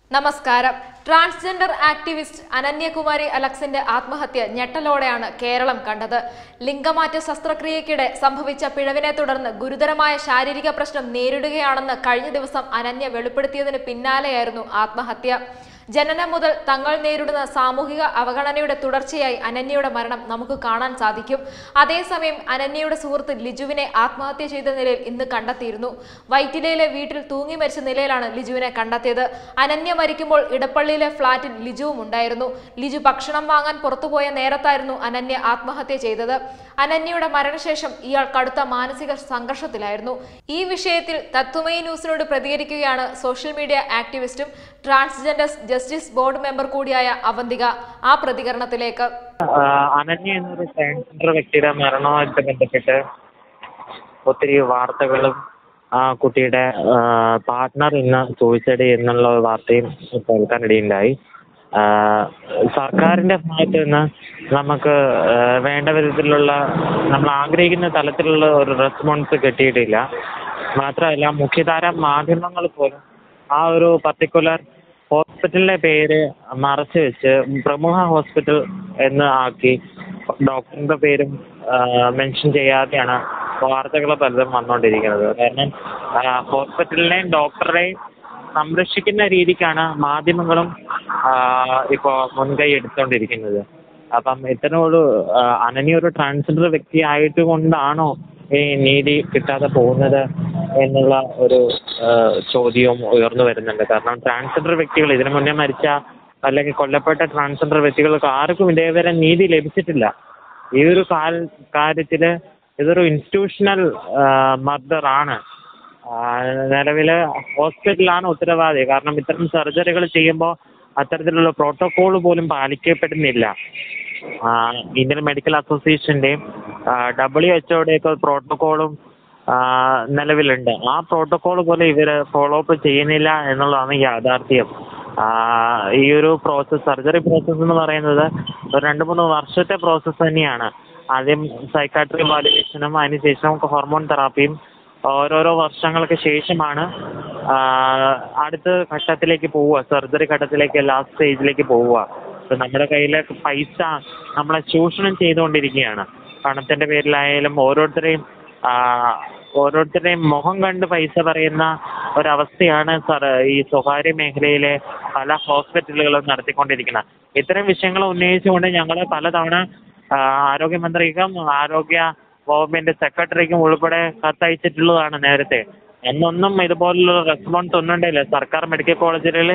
നമസ്കാരം transgender activist Ananya Kumari അലക്സിന്റെ ആത്മഹത്യ ഞെട്ടലോടെയാണ് കേരളം കണ്ടത് ലിംഗമാറ്റ ശസ്ത്രക്രിയയ്ക്കിടെ സംഭവിച്ച പിഴവിനെ തുടർന്ന് ഗുരുതരമായ ശാരീരിക പ്രശ്നം നേരിടുകയാണെന്ന് കഴിഞ്ഞ ദിവസം അനന്യ വെളിപ്പെടുത്തിയതിന് പിന്നാലെയായിരുന്നു ആത്മഹത്യ ജനനം മുതൽ തങ്ങൾ നേരിടുന്ന സാമൂഹിക അവഗണനയുടെ തുടർച്ചയായി അനന്യയുടെ മരണം നമുക്ക് കാണാൻ സാധിക്കും അതേസമയം അനന്യയുടെ സുഹൃത്ത് ലിജുവിനെ ആത്മഹത്യ ചെയ്ത നിലയിൽ ഇന്ന് കണ്ടെത്തിയിരുന്നു വൈറ്റിലയിലെ വീട്ടിൽ തൂങ്ങി മരിച്ച നിലയിലാണ് ലിജുവിനെ കണ്ടെത്തിയത് അനന്യ മരിക്കുമ്പോൾ ഇടപ്പള്ളിയിലെ ഫ്ളാറ്റിൽ ലിജുവും ഉണ്ടായിരുന്നു ലിജു ഭക്ഷണം വാങ്ങാൻ പുറത്തുപോയ നേരത്തായിരുന്നു അനന്യ ആത്മഹത്യ ചെയ്തത് അനന്യയുടെ മരണശേഷം ഇയാൾ കടുത്ത മാനസിക സംഘർഷത്തിലായിരുന്നു ഈ വിഷയത്തിൽ തത്വമയി ന്യൂസിനോട് പ്രതികരിക്കുകയാണ് സോഷ്യൽ മീഡിയ ആക്ടിവിസ്റ്റും ട്രാൻസ്ജെൻഡർ ജസ്റ്റിസ് ബോർഡ് മെമ്പർ കൂടിയായ അവന്തിക ആ പ്രതികരണത്തിലേക്ക് ആഹ് അനന്യ എന്നൊരു ട്രാൻസ്ജെൻഡർ വ്യക്തിയുടെ മരണവുമായിട്ട് ബന്ധപ്പെട്ട് ഒത്തിരി വാർത്തകളും ആ കുട്ടിയുടെ പാർട്ട്ണർ ഇന്ന് സൂയിസൈഡ് എന്നുള്ള വാർത്തയും കേൾക്കാനിടയുണ്ടായി ആഹ് സർക്കാരിന്റെ ഭാഗത്ത് നിന്ന് നമുക്ക് ആഹ് വേണ്ട വിധത്തിലുള്ള നമ്മൾ ആഗ്രഹിക്കുന്ന തലത്തിലുള്ള ഒരു റെസ്പോൺസ് കിട്ടിയിട്ടില്ല മാത്രമല്ല മുഖ്യധാര മാധ്യമങ്ങൾ പോലും ആ ഒരു പർട്ടിക്കുലർ ഹോസ്പിറ്റലിന്റെ പേര് മറച്ചു വെച്ച് പ്രമുഖ ഹോസ്പിറ്റൽ എന്ന് ആക്കി ഡോക്ടറിന്റെ പേരും മെൻഷൻ ചെയ്യാതെയാണ് വാർത്തകൾ പലതും വന്നുകൊണ്ടിരിക്കുന്നത് കാരണം ആ, ഹോസ്പിറ്റലിനെയും ഡോക്ടറെയും സംരക്ഷിക്കുന്ന രീതിക്കാണ് മാധ്യമങ്ങളും ഇപ്പോൾ മുൻകൈ എടുത്തുകൊണ്ടിരിക്കുന്നത് അപ്പം ഇത്തരം ഒരു ആ, അനന്യ ഒരു ട്രാൻസ്ജെൻഡർ വ്യക്തി ആയിട്ട് കൊണ്ടാണോ ഈ നീതി കിട്ടാതെ പോകുന്നത് എന്നുള്ള ഒരു ആ, ചോദ്യവും ഉയർന്നു വരുന്നുണ്ട് കാരണം ട്രാൻസ്ജെൻഡർ വ്യക്തികൾ ഇതിനു മുന്നേ മരിച്ച അല്ലെങ്കിൽ കൊല്ലപ്പെട്ട ട്രാൻസ്ജെൻഡർ വ്യക്തികൾക്ക് ആർക്കും ഇതേവരെ നീതി ലഭിച്ചിട്ടില്ല ഈ ഒരു കാര്യത്തിൽ ഇതൊരു ഇൻസ്റ്റിറ്റ്യൂഷണൽ മർഡർ ആണ് നിലവിൽ ഹോസ്പിറ്റലാണ് ഉത്തരവാദി കാരണം ഇത്തരം സർജറികൾ ചെയ്യുമ്പോൾ അത്തരത്തിലുള്ള പ്രോട്ടോക്കോൾ പോലും പാലിക്കപ്പെടുന്നില്ല ആ, ഇന്ത്യൻ മെഡിക്കൽ അസോസിയേഷൻ്റെയും ഡബ്ല്യു എച്ച് ഒയുടെയൊക്കെ പ്രോട്ടോക്കോളും നിലവിലുണ്ട് ആ പ്രോട്ടോക്കോൾ പോലും ഇവർ ഫോളോ അപ്പ് ചെയ്യുന്നില്ല എന്നുള്ളതാണ് യാഥാർത്ഥ്യം ആ, ഈ ഒരു പ്രോസസ്സ് സർജറി പ്രോസസ്സ് എന്ന് പറയുന്നത് ഒരു രണ്ട് മൂന്ന് വർഷത്തെ പ്രോസസ്സ് തന്നെയാണ് ആദ്യം സൈക്കാട്രി വാലിഡേഷനും അതിനുശേഷം ഹോർമോൺ തെറാപ്പിയും ഓരോരോ വർഷങ്ങൾക്ക് ശേഷമാണ് ആ, അടുത്ത ഘട്ടത്തിലേക്ക് പോവുക സർജറി ഘട്ടത്തിലേക്ക് ലാസ്റ്റ് സ്റ്റേജിലേക്ക് പോവുക ഇപ്പം നമ്മുടെ കയ്യിലെ പൈസ നമ്മളെ ചൂഷണം ചെയ്തുകൊണ്ടിരിക്കുകയാണ് പണത്തിൻ്റെ പേരിലായാലും ഓരോരുത്തരെയും ആ, ഓരോരുത്തരുടെയും മുഖം കണ്ട് പൈസ പറയുന്ന ഒരവസ്ഥയാണ് സർ ഈ സ്വകാര്യ മേഖലയിലെ പല ഹോസ്പിറ്റലുകളും നടത്തിക്കൊണ്ടിരിക്കുന്നത് ഇത്തരം വിഷയങ്ങൾ ഉന്നയിച്ചുകൊണ്ട് ഞങ്ങൾ പലതവണ ആ, ആരോഗ്യമന്ത്രിക്കും ആരോഗ്യ വകുപ്പിന്റെ സെക്രട്ടറിക്കും ഉൾപ്പെടെ കത്തയച്ചിട്ടുള്ളതാണ് നേരത്തെ എന്നൊന്നും ഇതുപോലുള്ള റെസ്പോൺസ് ഒന്നും ഉണ്ടായില്ല സർക്കാർ മെഡിക്കൽ കോളേജുകളിൽ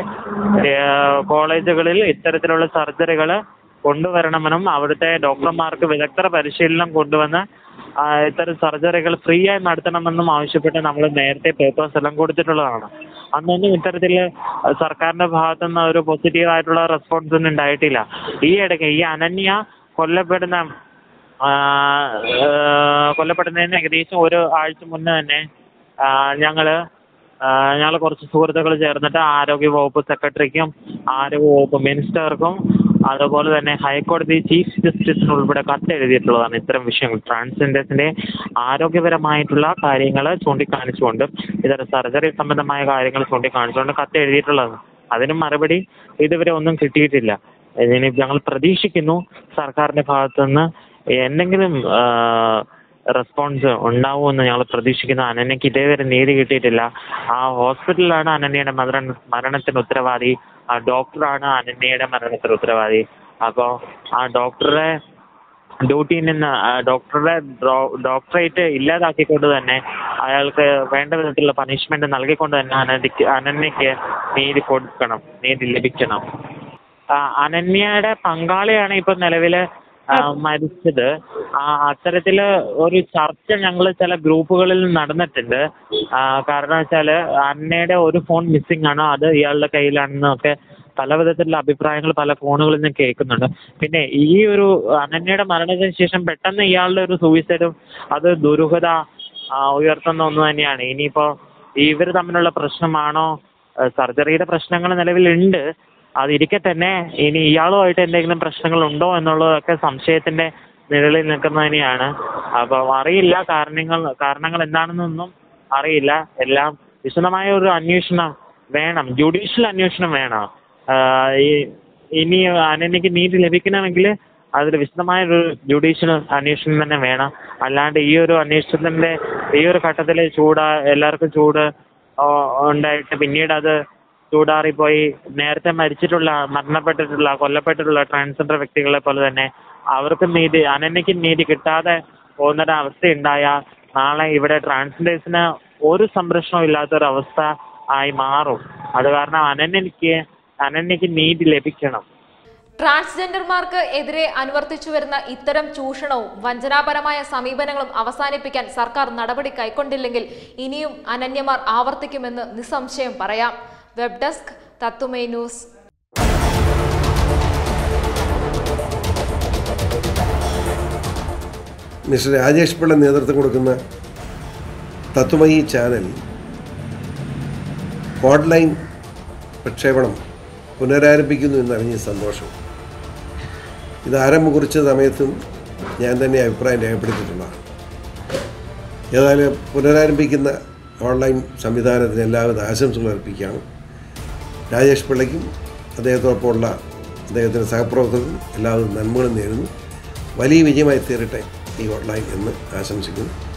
കോളേജുകളിൽ ഇത്തരത്തിലുള്ള സർജറികൾ കൊണ്ടുവരണമെന്നും അവിടുത്തെ ഡോക്ടർമാർക്ക് വിദഗ്ധ പരിശീലനം കൊണ്ടുവന്ന് ആ, ഇത്തരം സർജറികൾ ഫ്രീ ആയി നടത്തണമെന്നും ആവശ്യപ്പെട്ട് നമ്മൾ നേരത്തെ പേപ്പേഴ്സ് എല്ലാം കൊടുത്തിട്ടുള്ളതാണ് അന്നൊന്നും ഇത്തരത്തിൽ സർക്കാരിന്റെ ഭാഗത്തു നിന്ന് ഒരു പോസിറ്റീവ് ആയിട്ടുള്ള റെസ്പോൺസ് ഒന്നും ഉണ്ടായിട്ടില്ല ഈ ഇടയ്ക്ക് ഈ അനന്യ കൊല്ലപ്പെടുന്ന ആ, ആ, കൊല്ലപ്പെടുന്നതിന് ഏകദേശം ഒരു ആഴ്ച മുന്നേ തന്നെ ഞങ്ങൾ ഞങ്ങൾ കുറച്ച് സുഹൃത്തുക്കൾ ചേർന്നിട്ട് ആരോഗ്യ വകുപ്പ് സെക്രട്ടറിക്കും ആരോഗ്യ വകുപ്പ് മിനിസ്റ്റർക്കും അതുപോലെ തന്നെ ഹൈക്കോടതി ചീഫ് ജസ്റ്റിസിന് ഉൾപ്പെടെ കത്ത് എഴുതിയിട്ടുള്ളതാണ് ഇത്തരം വിഷയങ്ങൾ ട്രാൻസ്ജെൻഡേഴ്സിന്റെ ആരോഗ്യപരമായിട്ടുള്ള കാര്യങ്ങൾ ചൂണ്ടിക്കാണിച്ചുകൊണ്ട് ഇത്തരം സർജറി സംബന്ധമായ കാര്യങ്ങൾ ചൂണ്ടിക്കാണിച്ചുകൊണ്ട് കത്ത് എഴുതിയിട്ടുള്ളതാണ് അതിന് മറുപടി ഇതുവരെ ഒന്നും കിട്ടിയിട്ടില്ല ഇനി ഞങ്ങൾ പ്രതീക്ഷിക്കുന്നു സർക്കാരിന്റെ ഭാഗത്തു നിന്ന് എന്തെങ്കിലും ആ, റെസ്പോൺസ് ഉണ്ടാവുമെന്ന് ഞങ്ങൾ പ്രതീക്ഷിക്കുന്നു അനന്യക്ക് ഇതേവരെ നീതി കിട്ടിയിട്ടില്ല ആ ഹോസ്പിറ്റലിലാണ് അനന്യയുടെ മരണ മരണത്തിന് ഉത്തരവാദി ആ ഡോക്ടറാണ് അനന്യയുടെ മരണത്തിന് ഉത്തരവാദി അപ്പോൾ ആ ഡോക്ടറെ ഡ്യൂട്ടിയിൽ നിന്ന് ആ ഡോക്ടറുടെ ഡോക്ടറേറ്റ് ഇല്ലാതാക്കിക്കൊണ്ട് തന്നെ അയാൾക്ക് വേണ്ട വിധത്തിലുള്ള പണിഷ്മെന്റ് നൽകിക്കൊണ്ട് തന്നെ അനന്യക്ക് അനന്യക്ക് നീതി കൊടുക്കണം നീതി ലഭിക്കണം ആ, അനന്യയുടെ പങ്കാളിയാണ് ഇപ്പൊ നിലവില് ആ, മരിച്ചത് ആ അത്തരത്തില് ഒരു ചർച്ച ഞങ്ങൾ ചില ഗ്രൂപ്പുകളിൽ നടന്നിട്ടുണ്ട് ആ, കാരണം വെച്ചാല് അന്നയുടെ ഒരു ഫോൺ മിസ്സിംഗ് ആണ് അത് ഇയാളുടെ കയ്യിലാണെന്നൊക്കെ പല വിധത്തിലുള്ള അഭിപ്രായങ്ങൾ പല ഫോണുകളിൽ നിന്ന് കേൾക്കുന്നുണ്ട് പിന്നെ ഈ ഒരു അനന്യയുടെ മരണത്തിന് ശേഷം പെട്ടെന്ന് ഇയാളുടെ ഒരു സൂയിസൈഡും അത് ദുരൂഹത ആ, ഉയർത്തുന്ന ഒന്ന് തന്നെയാണ് ഇനിയിപ്പോ ഇവർ തമ്മിലുള്ള പ്രശ്നമാണോ സർജറിയുടെ പ്രശ്നങ്ങൾ നിലവിലുണ്ട് അതിരിക്കെ തന്നെ ഇനി ഇയാളുമായിട്ട് എന്തെങ്കിലും പ്രശ്നങ്ങളുണ്ടോ എന്നുള്ളതൊക്കെ സംശയത്തിന്റെ നിഴലിൽ നിൽക്കുന്നത് തന്നെയാണ് അപ്പോൾ അറിയില്ല കാരണങ്ങൾ കാരണങ്ങൾ എന്താണെന്നൊന്നും അറിയില്ല എല്ലാം വിശദമായ ഒരു അന്വേഷണം വേണം ജുഡീഷ്യൽ അന്വേഷണം വേണം ആഹ് ഈ ഇനി അനന്യക്ക് നീതി ലഭിക്കണമെങ്കിൽ അതിൽ വിശദമായ ഒരു ജുഡീഷ്യൽ അന്വേഷണം തന്നെ വേണം അല്ലാണ്ട് ഈ ഒരു അന്വേഷണത്തിന്റെ ഈ ഒരു ഘട്ടത്തിൽ ചൂട് എല്ലാവർക്കും ചൂട് ഓ- ഉണ്ടായിട്ട് പിന്നീട് അത് ചൂടാറിപ്പോയി നേരത്തെ മരിച്ചിട്ടുള്ള മരണപ്പെട്ടിട്ടുള്ള കൊല്ലപ്പെട്ടിട്ടുള്ള ട്രാൻസ്ജെൻഡർ വ്യക്തികളെ പോലെ തന്നെ അവർക്കും നീതി അനന്യക്കും നീതി കിട്ടാതെ പോകുന്നൊരു അവസ്ഥയുണ്ടായാൽ നാളെ ഇവിടെ ട്രാൻസ്ജെൻഡേഴ്സിന് ഒരു സംരക്ഷണവും ഇല്ലാത്തൊരവസ്ഥ ആയി മാറും അത് കാരണം അനന്യക്ക് അനന്യക്ക് നീതി ലഭിക്കണം ട്രാൻസ്ജെൻഡർമാർക്ക് എതിരെ അനുവർത്തിച്ചു വരുന്ന ഇത്തരം ചൂഷണവും വഞ്ചനാപരമായ സമീപനങ്ങളും അവസാനിപ്പിക്കാൻ സർക്കാർ നടപടി കൈക്കൊണ്ടില്ലെങ്കിൽ ഇനിയും അനന്യമാർ ആവർത്തിക്കുമെന്ന് നിസ്സംശയം പറയാം web desk Tattvamayi news mister Rajesh Pillai നേതൃത്വം കൊടുക്കുന്ന തത്വമയി ചാനൽ ഓൺലൈൻ പ്രക്ഷേപണം പുനരാരംഭിക്കുന്നു എന്നറിഞ്ഞ സന്തോഷം ഇത് ആരംഭം കുറിച്ച സമയത്തും ഞാൻ തന്നെ അഭിപ്രായം രേഖപ്പെടുത്തിയിട്ടുള്ളതാണ് ഏതായാലും പുനരാരംഭിക്കുന്ന ഓൺലൈൻ സംവിധാനത്തിന് എല്ലാവിധ ആശംസകൾ അർപ്പിക്കുകയാണ് രാജേഷ് പിള്ളയ്ക്കും അദ്ദേഹത്തോടൊപ്പമുള്ള അദ്ദേഹത്തിൻ്റെ സഹപ്രവർത്തകർക്കും എല്ലാവിധ നന്മകളും നേരുന്നു വലിയ വിജയമായി തീരട്ടെ ഈ ഓൺലൈൻ എന്ന് ആശംസിക്കുന്നു